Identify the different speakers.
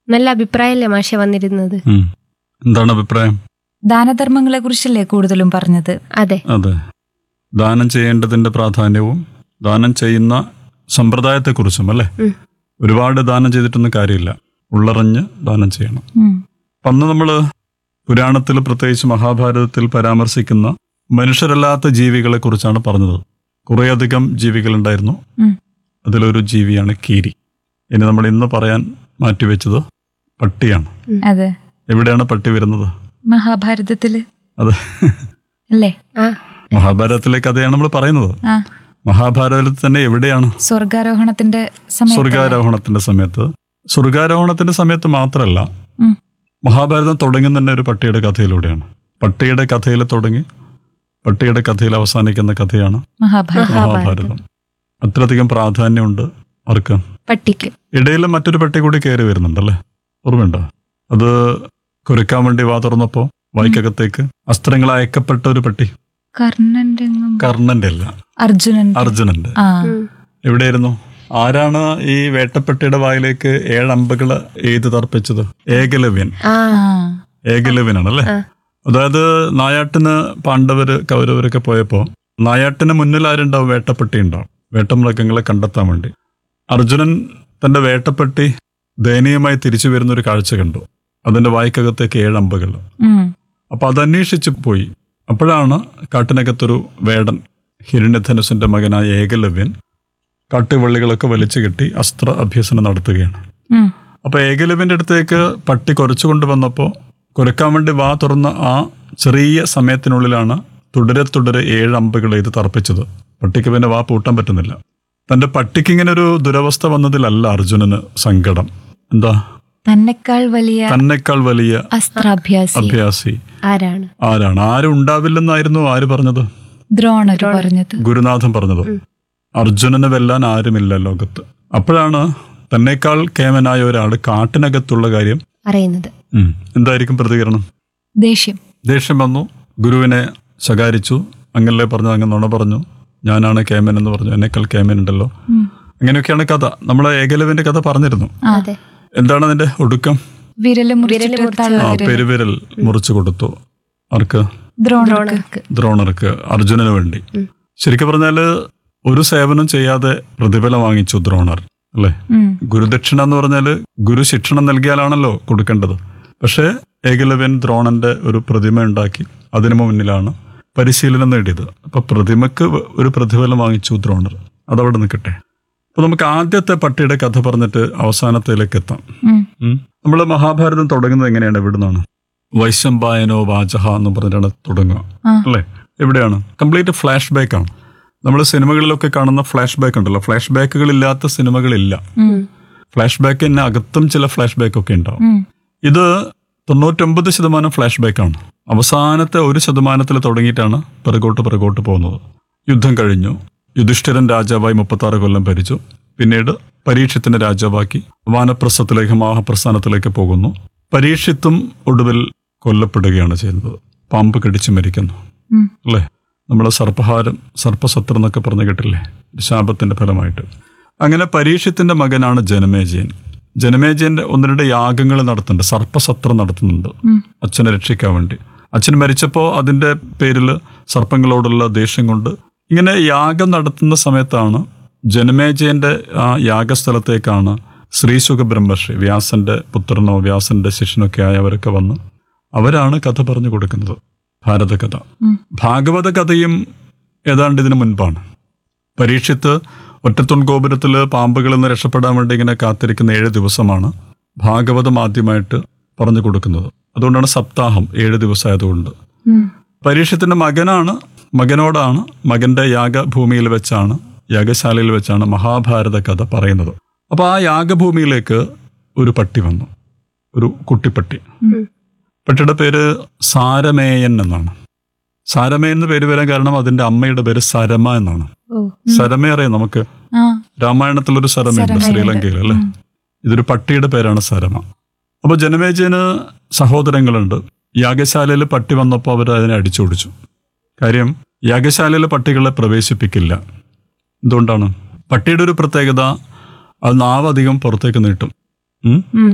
Speaker 1: നല്ല അഭിപ്രായമല്ലേ മാഷെ വന്നിരുന്നത്
Speaker 2: ഉം. എന്താണ് അഭിപ്രായം
Speaker 3: ദാനധർമ്മങ്ങളെ കുറിച്ചല്ലേ കൂടുതലും പറഞ്ഞത്
Speaker 1: അതെ
Speaker 2: അതെ ദാനം ചെയ്യേണ്ടതിന്റെ പ്രാധാന്യവും ദാനം ചെയ്യുന്ന സമ്പ്രദായത്തെക്കുറിച്ചും അല്ലേ
Speaker 1: ഉം.
Speaker 2: ഒരുപാട് ദാനം ചെയ്തിട്ടൊന്നും കാര്യമില്ല ഉള്ളറിഞ്ഞ് ദാനം ചെയ്യണം
Speaker 3: ഉം.
Speaker 2: അപ്പം അന്ന് നമ്മൾ പുരാണത്തിൽ പ്രത്യേകിച്ച് മഹാഭാരതത്തിൽ പരാമർശിക്കുന്ന മനുഷ്യരല്ലാത്ത ജീവികളെ കുറിച്ചാണ് പറഞ്ഞത് കുറേയധികം ജീവികളുണ്ടായിരുന്നു
Speaker 3: ഉം.
Speaker 2: അതിലൊരു ജീവിയാണ് കീരി ഇനി നമ്മൾ ഇന്ന് പറയാൻ മാറ്റിവെച്ചത് പട്ടിയാണ്
Speaker 3: അതെ
Speaker 2: എവിടെയാണ് പട്ടി വരുന്നത്
Speaker 3: മഹാഭാരതത്തില്
Speaker 2: അത്
Speaker 3: അല്ലേ
Speaker 1: ആ
Speaker 2: മഹാഭാരതത്തിലെ കഥയാണ് നമ്മൾ പറയുന്നത്
Speaker 3: ആ
Speaker 2: മഹാഭാരതത്തിൽ തന്നെ എവിടെയാണ്
Speaker 3: സ്വർഗാരോഹണത്തിന്റെ സമയത്ത്
Speaker 2: സ്വർഗാരോഹണത്തിന്റെ സമയത്ത് സ്വർഗാരോഹണത്തിന്റെ സമയത്ത് മാത്രമല്ല
Speaker 3: ഉം.
Speaker 2: മഹാഭാരതം തുടങ്ങുന്ന തന്നെ ഒരു പട്ടിയുടെ കഥയിലൂടെയാണ് പട്ടിയുടെ കഥയിൽ തുടങ്ങി പട്ടിയുടെ കഥയിൽ അവസാനിക്കുന്ന കഥയാണ്
Speaker 3: മഹാഭാരതം
Speaker 2: മഹാഭാരതം അത്രയധികം പ്രാധാന്യമുണ്ട് അവർക്ക്
Speaker 1: പട്ടിക്ക്
Speaker 2: ഇടയിൽ മറ്റൊരു പട്ടി കൂടി കയറി വരുന്നുണ്ടല്ലേ ഓർമ്മയുണ്ടോ അത് കുരക്കാൻ വേണ്ടി വാ തുറന്നപ്പോ വായിക്കകത്തേക്ക് അസ്ത്രങ്ങൾ അയക്കപ്പെട്ട ഒരു പട്ടി
Speaker 3: കർണന്റെ എങ്ങും-
Speaker 2: കർണന്റെ അല്ല
Speaker 3: അർജുനൻ
Speaker 2: അർജുനന്റെ
Speaker 3: ആ
Speaker 1: ഉം.
Speaker 2: എവിടെയായിരുന്നു ആരാണ് ഈ വേട്ടപ്പെട്ടിയുടെ വായിലേക്ക് ഏഴ് അമ്പകള് എഴുതി തർപ്പിച്ചത് ഏകലവ്യൻ
Speaker 1: ആ
Speaker 3: ആ
Speaker 2: ഏകലവ്യനാണ് അല്ലേ
Speaker 1: ആ.
Speaker 2: അതായത് നായാട്ടിന് പാണ്ഡവര് കൗരവരൊക്കെ പോയപ്പോ നായാട്ടിന് മുന്നിൽ ആരുണ്ടാവും വേട്ടപ്പെട്ടി ഉണ്ടാവും വേട്ടമൃഗങ്ങളെ കണ്ടെത്താൻ വേണ്ടി അർജുനൻ തന്റെ വേട്ടപ്പെട്ടി ദയനീയമായി തിരിച്ചു വരുന്ന ഒരു കാഴ്ച കണ്ടു അതിന്റെ വായിക്കകത്തേക്ക് ഏഴ് അമ്പകൾ
Speaker 3: ഉം.
Speaker 2: അപ്പൊ അതന്വേഷിച്ച് പോയി അപ്പോഴാണ് കാട്ടിനകത്തൊരു വേടൻ ഹിരണ്യധനുസിന്റെ മകനായ ഏകലവ്യൻ കാട്ടുവള്ളികളൊക്കെ വലിച്ചു കെട്ടി അസ്ത്ര അഭ്യസനം നടത്തുകയാണ്
Speaker 3: ഉം.
Speaker 2: അപ്പൊ ഏകലവ്യന്റെ അടുത്തേക്ക് പട്ടി കുറച്ചു കൊണ്ടുവന്നപ്പോ കുരക്കാൻ വേണ്ടി വാ തുറന്ന ആ ചെറിയ സമയത്തിനുള്ളിലാണ് തുടരെ തുടരെ ഏഴ് അമ്പുകൾ ഇത് തർപ്പിച്ചത് പട്ടിക്ക് പിന്നെ വാ പൂട്ടാൻ പറ്റുന്നില്ല തന്റെ പട്ടിക്ക് ഇങ്ങനെ ഒരു ദുരവസ്ഥ വന്നതിലല്ല അർജുനന് സങ്കടം എന്താ
Speaker 3: തന്നെക്കാൾ വലിയ
Speaker 2: തന്നെക്കാൾ വലിയ
Speaker 3: അസ്ത്രാഭ്യാസി
Speaker 2: അഭ്യാസി
Speaker 1: ആരാണ്
Speaker 2: ആരാണ് ആരും ഉണ്ടാവില്ലെന്നായിരുന്നു ആര് പറഞ്ഞത്
Speaker 3: ദ്രോണർ പറഞ്ഞത്
Speaker 2: ഗുരുനാഥൻ പറഞ്ഞത് അർജുനനെ വെല്ലാൻ ആരുമില്ല ലോകത്ത് അപ്പോഴാണ് തന്നെക്കാൾ കേമനായ ഒരാൾ കാട്ടിനകത്തുള്ള കാര്യം
Speaker 1: അറിയുന്നത്
Speaker 2: ഉം, എന്തായിരിക്കും പ്രതികരണം
Speaker 3: ദേഷ്യം
Speaker 2: ദേഷ്യം വന്നു ഗുരുവിനെ ശകാരിച്ചു അങ്ങല്ലേ പറഞ്ഞു അങ്ങ് നുണ പറഞ്ഞു ഞാനാണ് കേമൻ എന്ന് പറഞ്ഞു എന്നെക്കാൾ കേമൻ ഉണ്ടല്ലോ
Speaker 3: ഉം.
Speaker 2: അങ്ങനെയൊക്കെയാണ് കഥ നമ്മളെ ഏകലവിന്റെ കഥ പറഞ്ഞിരുന്നു
Speaker 3: ആ.
Speaker 1: അതെ
Speaker 2: എന്താണ് അതിന്റെ ഒടുക്കം
Speaker 3: വിരല് മുറിച്ചിട്ട് തള്ള
Speaker 2: ആ
Speaker 3: വിരല്.
Speaker 2: പെരുവിരൽ മുറിച്ചു കൊടുത്തു ആർക്ക്
Speaker 3: ദ്രോണർക്ക്
Speaker 2: ദ്രോണർക്ക് അർജുനന് വേണ്ടി ശരിക്കും പറഞ്ഞാല് ഒരു സേവനം ചെയ്യാതെ പ്രതിഫലം വാങ്ങിച്ചു ദ്രോണർ അല്ലേ
Speaker 3: ഉം.
Speaker 2: ഗുരുദക്ഷിണ എന്ന് പറഞ്ഞാല് ഗുരു ശിക്ഷണം നൽകിയാലാണല്ലോ കൊടുക്കേണ്ടത് പക്ഷേ ഏകലവ്യൻ ദ്രോണന്റെ ഒരു പ്രതിമ ഉണ്ടാക്കി അതിനു മുന്നിലാണ് പരിശീലനം നേടിയത് അപ്പൊ പ്രതിമക്ക് വ- ഒരു പ്രതിഫലം വാങ്ങിച്ചു ദ്രോണർ അതവിടെ നിൽക്കട്ടെ അപ്പൊ നമുക്ക് ആദ്യത്തെ പട്ടിയുടെ കഥ പറഞ്ഞിട്ട് അവസാനത്തിലേക്ക് എത്താം
Speaker 3: ഉം.
Speaker 2: നമ്മൾ മഹാഭാരതം തുടങ്ങുന്നത് എങ്ങനെയാണ് എവിടുന്നാണ് വൈശംപായനോ വാചഹ എന്ന് പറഞ്ഞിട്ടാണ് തുടങ്ങുക
Speaker 3: ആ.
Speaker 2: അല്ലേ എവിടെയാണ് കംപ്ലീറ്റ് ഫ്ലാഷ് ബാക്ക് ആണ് നമ്മൾ സിനിമകളിലൊക്കെ കാണുന്ന ഫ്ലാഷ് ബാക്ക് ഉണ്ടല്ലോ ഫ്ലാഷ് ബാക്കുകൾ ഇല്ലാത്ത സിനിമകളില്ല
Speaker 3: ഉം.
Speaker 2: ഫ്ലാഷ് ബാക്കിന് അകത്തും ചില ഫ്ലാഷ് ബാക്ക് ഒക്കെ ഉണ്ടാവും
Speaker 3: ഉം.
Speaker 2: ഇത് തൊണ്ണൂറ്റൊമ്പത് ശതമാനം ഫ്ലാഷ് ബാക്ക് ആണ് അവസാനത്തെ ഒരു ശതമാനത്തിൽ തുടങ്ങിയിട്ടാണ് പിറകോട്ട് പിറകോട്ട് പോകുന്നത് യുദ്ധം കഴിഞ്ഞു യുധിഷ്ഠിരൻ രാജാവായി മുപ്പത്തി ആറ് കൊല്ലം ഭരിച്ചു പിന്നീട് പരീക്ഷത്തിന്റെ രാജാവാക്കി വാനപ്രസ്ഥത്തിലേക്ക് മഹാപ്രസ്ഥാനത്തിലേക്ക് പോകുന്നു പരീക്ഷിത്തും ഒടുവിൽ കൊല്ലപ്പെടുകയാണ് ചെയ്യുന്നത് പാമ്പ് കടിച്ചു മരിക്കുന്നു
Speaker 3: ഉം.
Speaker 2: അല്ലേ നമ്മളെ സർപ്പഹാരം സർപ്പസത്രം എന്നൊക്കെ പറഞ്ഞു കേട്ടില്ലേ ഒരു ശാപത്തിന്റെ ഫലമായിട്ട് അങ്ങനെ പരീക്ഷത്തിന്റെ മകനാണ് ജനമേജയൻ ജനമേജയന്റെ ഒന്ന് രണ്ട് യാഗങ്ങൾ നടത്തുന്നുണ്ട് സർപ്പസത്രം നടത്തുന്നുണ്ട്
Speaker 3: ഉം.
Speaker 2: അച്ഛനെ രക്ഷിക്കാൻ വേണ്ടി അച്ഛൻ മരിച്ചപ്പോൾ അതിന്റെ പേരിൽ സർപ്പങ്ങളോടുള്ള ദേഷ്യം കൊണ്ട് ഇങ്ങനെ യാഗം നടത്തുന്ന സമയത്താണ് ജനമേജയന്റെ ആ യാഗസ്ഥലത്തേക്കാണ് ശ്രീസുഖ ബ്രഹ്മർഷി വ്യാസന്റെ പുത്രനോ വ്യാസന്റെ ശിഷ്യനൊക്കെ ആയവരൊക്കെ വന്ന് അവരാണ് കഥ പറഞ്ഞു കൊടുക്കുന്നത് ഭാരതകഥ
Speaker 3: ഉം.
Speaker 2: ഭാഗവത കഥയും ഏതാണ്ട് ഇതിനു മുൻപാണ് പരീക്ഷിത്ത് ഒറ്റത്തുൺ ഗോപുരത്തിൽ പാമ്പുകളിൽ നിന്ന് രക്ഷപ്പെടാൻ വേണ്ടി ഇങ്ങനെ കാത്തിരിക്കുന്ന ഏഴ് ദിവസമാണ് ഭാഗവതം ആദ്യമായിട്ട് പറഞ്ഞു കൊടുക്കുന്നത് അതുകൊണ്ടാണ് സപ്താഹം ഏഴ് ദിവസമായതുകൊണ്ട്
Speaker 3: ഉം.
Speaker 2: പരീക്ഷത്തിന്റെ മകനാണ് മകനോടാണ് മകന്റെ യാഗഭൂമിയിൽ വെച്ചാണ് യാഗശാലയിൽ വെച്ചാണ് മഹാഭാരത കഥ പറയുന്നത് അപ്പൊ ആ യാഗഭൂമിയിലേക്ക് ഒരു പട്ടി വന്നു ഒരു കുട്ടിപ്പട്ടി
Speaker 1: ഉം.
Speaker 2: പട്ടിയുടെ പേര് സാരമേയൻ എന്നാണ് സാരമേയൻ എന്ന് പേര് വരാൻ കാരണം അതിന്റെ അമ്മയുടെ പേര് സരമ എന്നാണ്
Speaker 1: ഓ
Speaker 2: സരമ അറിയാം നമുക്ക്
Speaker 3: ആ
Speaker 2: രാമായണത്തിലൊരു സരമയുണ്ട്
Speaker 3: സരമയുണ്ട്.
Speaker 2: ശ്രീലങ്കയിൽ അല്ലേ ഇതൊരു പട്ടിയുടെ പേരാണ് സരമ അപ്പൊ ജനമേജയന് സഹോദരങ്ങളുണ്ട് യാഗശാലയിൽ പട്ടി വന്നപ്പോൾ അവർ അതിനെ അടിച്ചോടിച്ചു കാര്യം യാഗശാലയിലെ പട്ടികളെ പ്രവേശിപ്പിക്കില്ല എന്തുകൊണ്ടാണ് പട്ടിയുടെ ഒരു പ്രത്യേകത അത് നാവ് അധികം പുറത്തേക്ക് നീട്ടും ഉം?
Speaker 3: ഉം.